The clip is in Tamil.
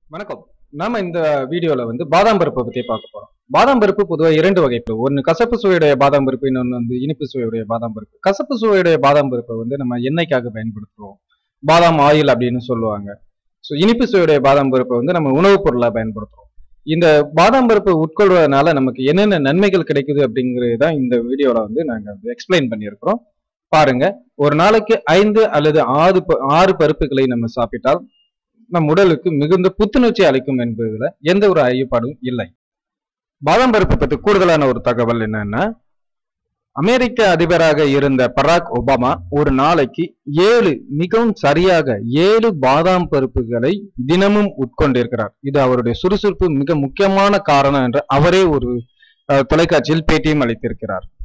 வணக்கம் நாம இந்த வீடியோல வந்து பாதாம் பருப்பை பத்தி பார்க்க போறோம் பாதாம் பருப்பு பொதுவாக இரண்டு வகைப்படும் ஒன்னு கசப்பு சுவையுடைய பாதாம் பருப்பு இன்னொன்று வந்து இனிப்பு சுவையுடைய பாதாம் பருப்பு கசப்பு சுவையுடைய பாதாம் பருப்பை வந்து நம்ம எண்ணெய்க்காக பயன்படுத்துவோம் பாதாம் ஆயில் அப்படின்னு சொல்லுவாங்க ஸோ இனிப்பு சுவையுடைய பாதாம் பருப்பை வந்து நம்ம உணவுப் பொருளாக பயன்படுத்துறோம் இந்த பாதாம் பருப்பை உட்கொள்வதனால நமக்கு என்னென்ன நன்மைகள் கிடைக்குது அப்படிங்கிறது தான் இந்த வீடியோல வந்து நாங்க வந்து எக்ஸ்பிளைன் பண்ணியிருக்கிறோம் பாருங்க ஒரு நாளைக்கு ஐந்து அல்லது ஆறு ப- ஆறு பருப்புகளை நம்ம சாப்பிட்டால் நம் உடலுக்கு மிகுந்த புத்துணர்ச்சி அளிக்கும் என்பதுல எந்த ஒரு ஐயப்பாடும் இல்லை பாதாம் பருப்பு பத்தி கூடுதலான ஒரு தகவல் என்னன்னா அமெரிக்க அதிபராக இருந்த பராக் ஒபாமா ஒரு நாளைக்கு ஏழு மிகவும் சரியாக ஏழு பாதாம் பருப்புகளை தினமும் உட்கொண்டிருக்கிறார் இது அவருடைய சுறுசுறுப்பு மிக முக்கியமான காரணம் என்று அவரே ஒரு அஹ், தொலைக்காட்சியில் பேட்டியும் அளித்திருக்கிறார்